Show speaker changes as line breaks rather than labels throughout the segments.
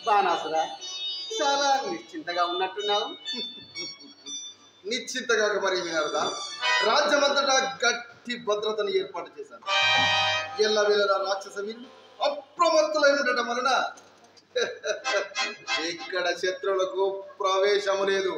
బాణాసురా చాలా నిశ్చింతగా ఉన్నట్టున్నావు
నిశ్చింతగా మరి వినరుదా రాజ్యమంతటా గట్టి భద్రతను ఏర్పాటు చేశాను ఎల్లవేళలా రాక్షస వీరులు అప్రమత్తులై ఉండటం వలన ఇక్కడ శత్రువులకు ప్రవేశము లేదు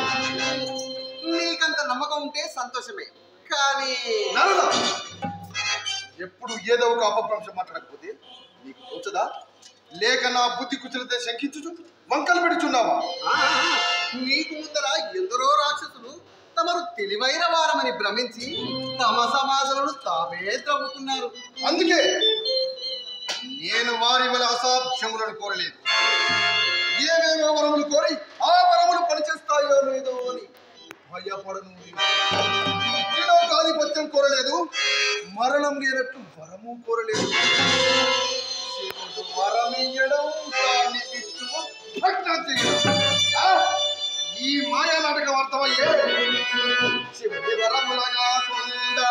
నీకంత నమ్మకం ఉంటే సంతోషమే కానీ
నరుడా ఎప్పుడు ఏదో ఒక అపభ్రంశం మాట్లాడకపోతే నీకు తోచదా లేక నా బుద్ధి కుచలతే శంకించుచు వంకలు పెడుచున్నావా
ఆ, నీకు ముందర ఎందరో రాక్షసులు తమరు తెలివైన వారమని భ్రమించి తమ సమాధులను తామే త్రవ్వుకున్నారు
అందుకే నేను వారి వల్ల అసాధ్యములను కోరలేదు ఏమేమో వరములు కోరి ఆ వరములు పనిచేస్తాయో లేదో అని భయపడను త్రిలోకాధిపత్యం కోరలేదు మరణం లేనట్టు వరము కోరలేదు శివుడు వరమియ్యడం దాన్ని విష్ణువు భగ్నం చేయడం ఆ? ఈ మాయా నాటకం అర్థమయ్యే శివుడి వరములగా కొండ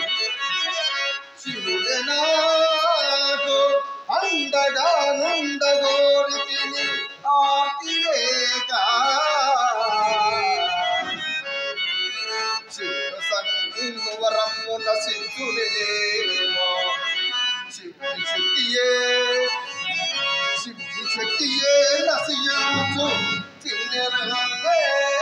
శివుడే నాకు అండగా నుండగోరితిని ఆర్తిలేక శివ సన్నిన్ను వరము నశించులేమో శివుని శక్తియే శివుని శక్తియే నశించు చిన్నెలనే.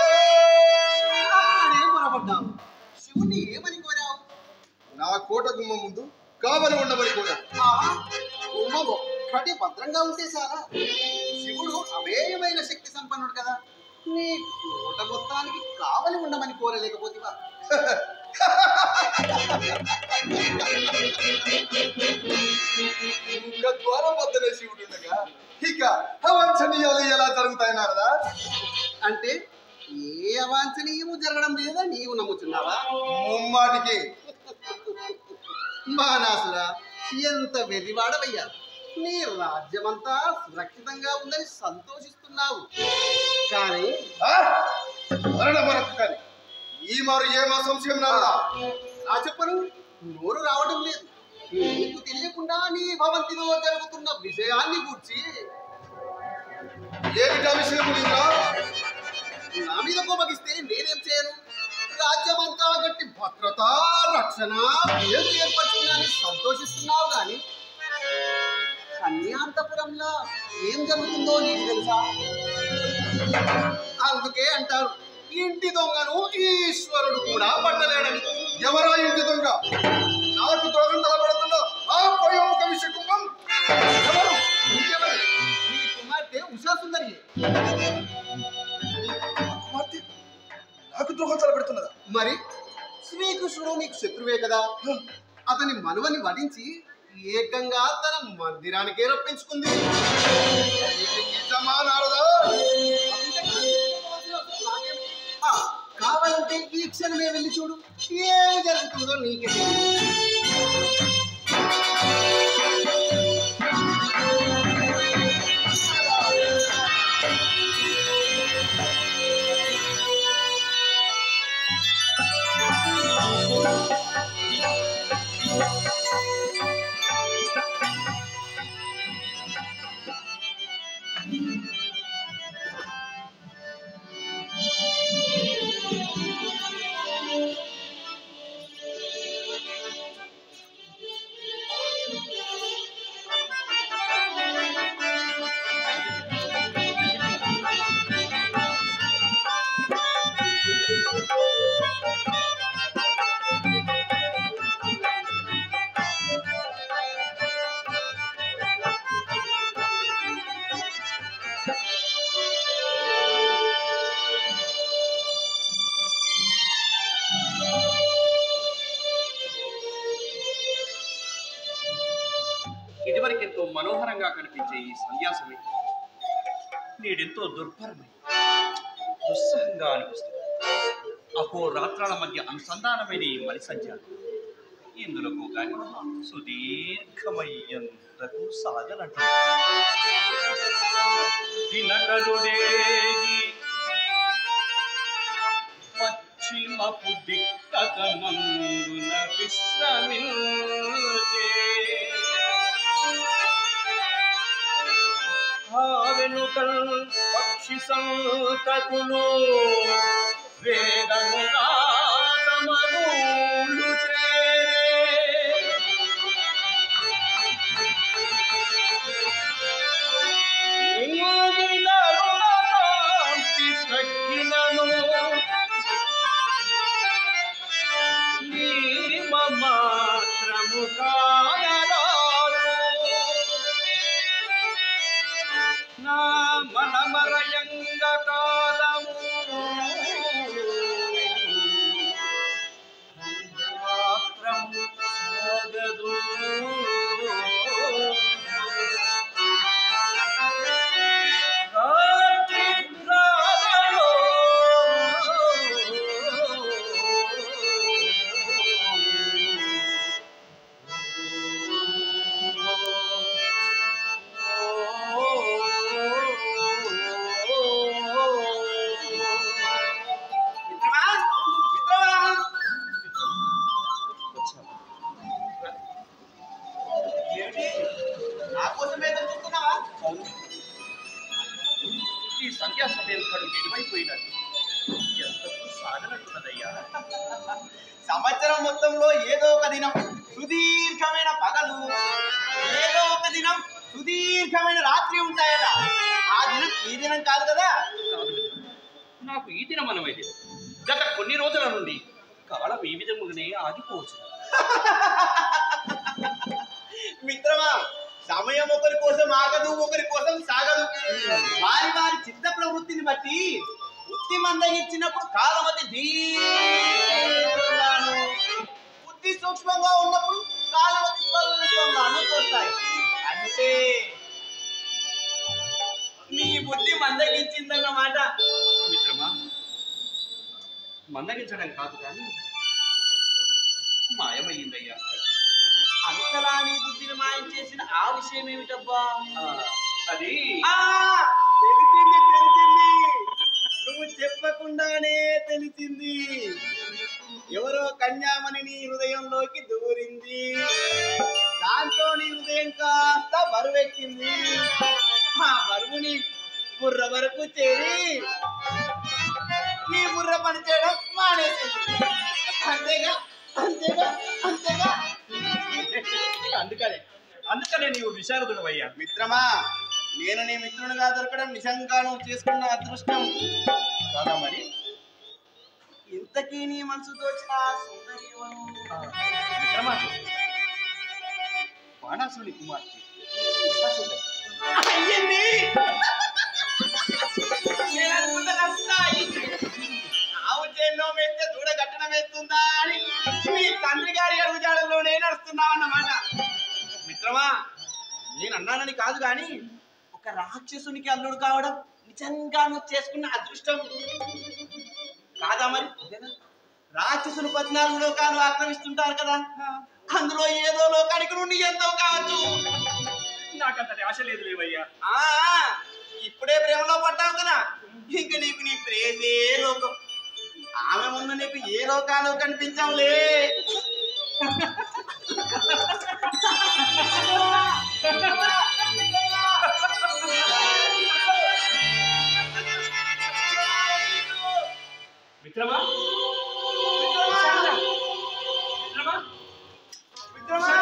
అక్కడే పొరపడ్డావు శివుణ్ణి ఏమని కోరావు
నా కోట గుమ్మ ముందు కావలి ఉండమని కోరాను
ఆ, ఉమ్మ ఒక్కటి భద్రంగా ఉంటే సారా శివుడు అవేయమైన శక్తి సంపన్నుడు కదా నీ కోట మొత్తానికి కావలి ఉండమని కోరలేకపోతేవా
ఇంకా ద్వారం వద్దనే శివుడు ఉండగా ఇక అవాంఛనీయాలు ఎలా జరుగుతాయి నారదా
అంటే ఏ అవాంఛనీయము జరగడం లేదా నీవు నమ్ముతున్నావా
ముమ్మాటికి
మానాసురా ఎంత వెర్రివాడవయ్యా నీ రాజ్యమంతా సురక్షితంగా ఉందని సంతోషిస్తున్నావు కానీ
ఆ? మరణ మరొక కాని. ఈ మారు ఏమా సంశయం నారదా
నా చెప్పను నోరు రావడం లేదు నీకు తెలియకుండా నీ భవంతిలో జరుగుతున్న విషయాన్ని గూర్చి
ఏమిటా విషయం నీరా
నా మీద కోపగిస్తే నేనేం చేయను రాజ్యమంతా గట్టి భద్రత రక్షణ పేరు ఏర్పరచుకున్నాని సంతోషిస్తున్నావు గాని కన్యాంతపురంలో ఏం జరుగుతుందో నీకు తెలుసా అందుకే అంటారు ఇంటి దొంగను ఈశ్వరుడు కూడా పట్టలేడని
ఎవరా ఇంటి దొంగ నాకు ద్రోహం తలపడుతుందో ఆ పోయముఖ విష కుంభం ఎవరు
ఇంకెవరు? నీ కుమార్తె ఉషా సుందరి
కుమార్తె నాకు ద్రోహం తలపెడుతున్నదా
మరి శ్రీకృష్ణుడు నీకు శత్రువే కదా అతని మనువని వధించి ఏకంగా తన మందిరానికే రప్పించుకుంది
ఇది నిజమా నారదా
ఆ, కావాలంటే ఈ క్షణమే వెళ్ళి చూడు ఏమి జరుగుతుందో నీకే తెలియదు.
ఇదివరకెంతో మనోహరంగా కనిపించే ఈ సంధ్యాసమే నేడెంతో దుర్భరమై దుస్సహంగా అనిపిస్తుంది అహోరాత్రాల మధ్య అనుసంధానమైన ఈ మలి సంధ్య ఇందులకు కానీ సుదీర్ఘమయ్యంతకు సాగనంటు దినకరుడేగి పశ్చిమపు దిక్కకమందున విశ్రమించే రేణుకల్ పక్షి సంతతులు వేగంగా తమ గూళ్ళు చేరే నీలరుణకాంతి తగ్గినను నీమ మాత్రము కానరాదు నా మనమరయంగ కాలము మాత్రము సాగదు రాత్రి రాగలో
మిత్రమా మిత్రమా ఏమిటి నా కోసం ఏదో చూస్తున్నావా
ఈ సంధ్యా సమయం కడు విడివైపోయినట్టు ఎంతకు సాగనట్టున్నదయ్యా
సంవత్సరం మొత్తంలో ఏదో ఒక దినం సుదీర్ఘమైన పగలు ఏదో ఒక దినం సుదీర్ఘమైన రాత్రి ఉంటాయట ఆ దినం ఈ దినం కాదు కదా
కాదు మిత్రమా. నాకు ఈ దినం అనమైతే గత కొన్ని రోజుల నుండి కాలం ఈ విధముగానే ఆగిపోవచ్చు
మిత్రమా సమయం ఒకరి కోసం ఆగదు ఒకరి కోసం సాగదు వారి వారి చిత్త ప్రవృత్తిని బట్టి బుద్ధి మందగించినప్పుడు కాలం అతి దీర్ఘంగాను బుద్ధి సూక్ష్మంగా ఉన్నప్పుడు కాలం అతి స్వల్పంగాను తోస్తాయి అంటే నీ బుద్ధి మందగించిందన్నమాట
మిత్రమా మందగించడం కాదు కానీ మాయమయ్యిందయ్యా
అంతలా నీ బుద్ధిని మాయం చేసిన ఆ విషయం ఏమిటబ్బా
ఆ, అది
ఆ, తెలిసింది తెలిసింది నువ్వు చెప్పకుండానే తెలిసింది ఎవరో కన్యామణి నీ హృదయంలోకి దూరింది దాంతో నీ హృదయం కాస్త బరువెక్కింది ఆ బరువుని బుర్ర వరకు చేరి నీ బుర్ర పని చేయడం మానేసింది అంతేగా అంతేగా అంతేగా
అందుకనే అందుకనే నీవు విశారదుడవయ్యా
మిత్రమా నేను నీ మిత్రునిగా దొరకడం నిజంగా నువ్వు చేసుకున్న అదృష్టం
కాదా మరి
ఇంతకీ నీ మనసు తోచిన ఆ సుందరి ఎవరు?
మిత్రమా బాణాసుని కుమార్తె ఉషాసుందరి.
అయ్యింది నేను అనుకున్నదంతా అయ్యింది ఆవు చేల్లో వేస్తే దూడ గట్టన వేస్తుందా అని మీ తండ్రి గారి అడుగుజాడల్లోనే నడుస్తున్నావన్నమాట మిత్రమా నేను అన్నానని కాదు కానీ ఒక రాక్షసునికి అల్లుడు కావడం నిజంగా నువ్వు చేసుకున్న అదృష్టం కాదా మరి రాక్షసులు పద్నాలుగు లోకాలు ఆక్రమిస్తుంటారు కదా అందులో ఏదో లోకానికి నుండి ఎంతో కావచ్చు
నాకంతటి ఆశ లేదు లేవయ్యా
ఆ ఇప్పుడే ప్రేమలో పడ్డావు కదా ఇంక నీకు నీ ప్రేమే లోకం ఆమె ముందు నీకు ఏ లోకాలు కనిపించవులే
మిత్రమా మిత్రమా
మిత్రమా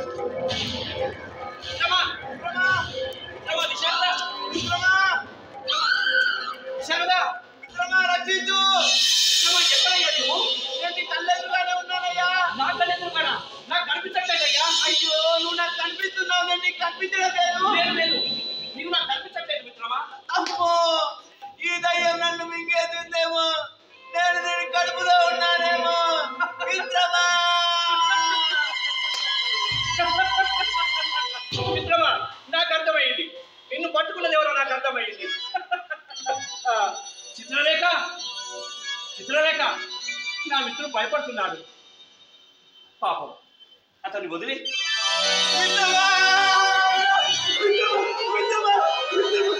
మిత్రమా
మిత్రమా
మిత్రమా విశారద
మిత్రమా
విశారద
మిత్రమా రక్షించు
మిత్రమా ఎక్కడయ్యా నువ్వు
నేను నీ కళ్ళెదురుగానే ఉన్నానయ్యా
నా కళ్ళెదురు కాడా నాకు కనిపించట్లేదయ్యా
అయ్యో నువ్వు నాకు కనిపిస్తున్నావు నేను నీకు కనిపించడం లేదు
లేదు లేదు నీవు నాకు కనిపించట్లేదు మిత్రమా
అమ్మో ఈ దయ్యం నన్ను మింగేసిందేమో నేను దీని కడుపులో ఉన్నానేమో మిత్రమా
మిత్రమా నాకు అర్థమైంది నిన్ను పట్టుకున్నది ఎవరో నాకు అర్థమైంది ఆ, చిత్రలేఖ చిత్రలేఖ నా మిత్రుడు భయపడుతున్నాడు పాపం అతన్ని వదిలి
మిత్రమా మిత్రమా మిత్రమా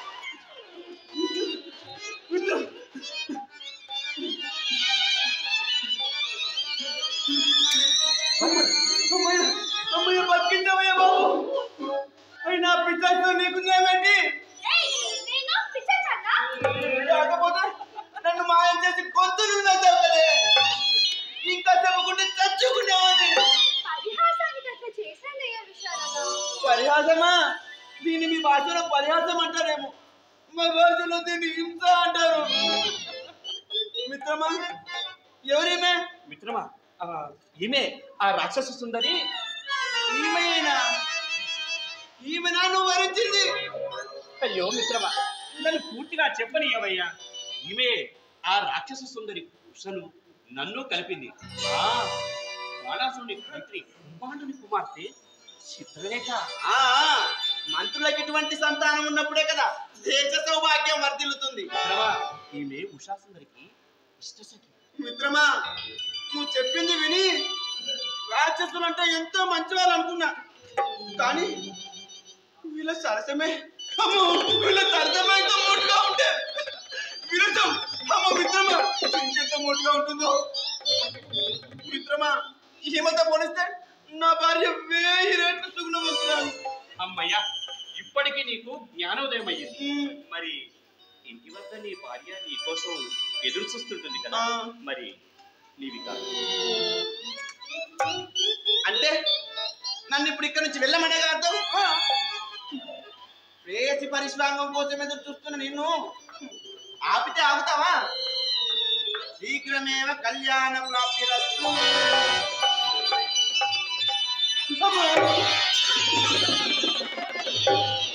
అమ్మయ్య అమ్మయ్య బతికించవయ్య బాబు అయినా పిచ్చాతో నీకు నేమేంటి పరిహాసమా దీన్ని మీ భాషలో పరిహాసం అంటారేమో మా భాషలో దీన్ని హింస అంటారు మిత్రమా ఎవరిమే
మిత్రమా ఆ, ఈమె ఆ రాక్షస సుందరి
ఈమెనా ఈమె నన్ను వరించింది
అయ్యో మిత్రమా నన్ను పూర్తిగా చెప్పనీయవయ్యా ఈమె ఆ రాక్షస సుందరి ఉషను నన్ను కలిపింది ఆ బాణాసుని మంత్రి కుంభాండుని కుమార్తె చిత్రలేఖ
ఆ మంత్రులకు ఇటువంటి సంతానం ఉన్నప్పుడే కదా దేశ సౌభాగ్యం వర్ధిల్లుతుంది
మిత్రమా ఈమె ఉషా సుందరికి ఇష్టసఖి
మిత్రమా నువ్వు చెప్పింది విని రాక్షసులు అంటే ఎంతో మంచి వాళ్ళు అనుకున్నా కానీ వీళ్ళ సరసమే అమ్మో వీళ్ళ సరసమే ఎంత మోటుగా ఉంటే విరసం అమ్మ మిత్రమా ఇంకెంత మోటుగా ఉంటుందో మిత్రమా ఈమెతో పోలిస్తే నా భార్య వేయి రెట్లు సుగుణం వస్తున్నాను
అమ్మయ్యా ఇప్పటికీ నీకు జ్ఞానోదయం అయ్యింది మరి ఇంటి వద్ద నీ భార్య నీ కోసం ఎదురు చూస్తుంటుంది కదా
ఆ.
మరి నీవి కాదు
అంటే నన్ను ఇప్పుడు ఇక్కడ నుంచి వెళ్ళమనే అర్థం ప్రేయసి పరిశ్రామం కోసం ఎదురు చూస్తున్న నిన్ను ఆపితే ఆగుతావా శీఘ్రమేవ కళ్యాణ ప్రాప్తిరస్తు అమ్మో!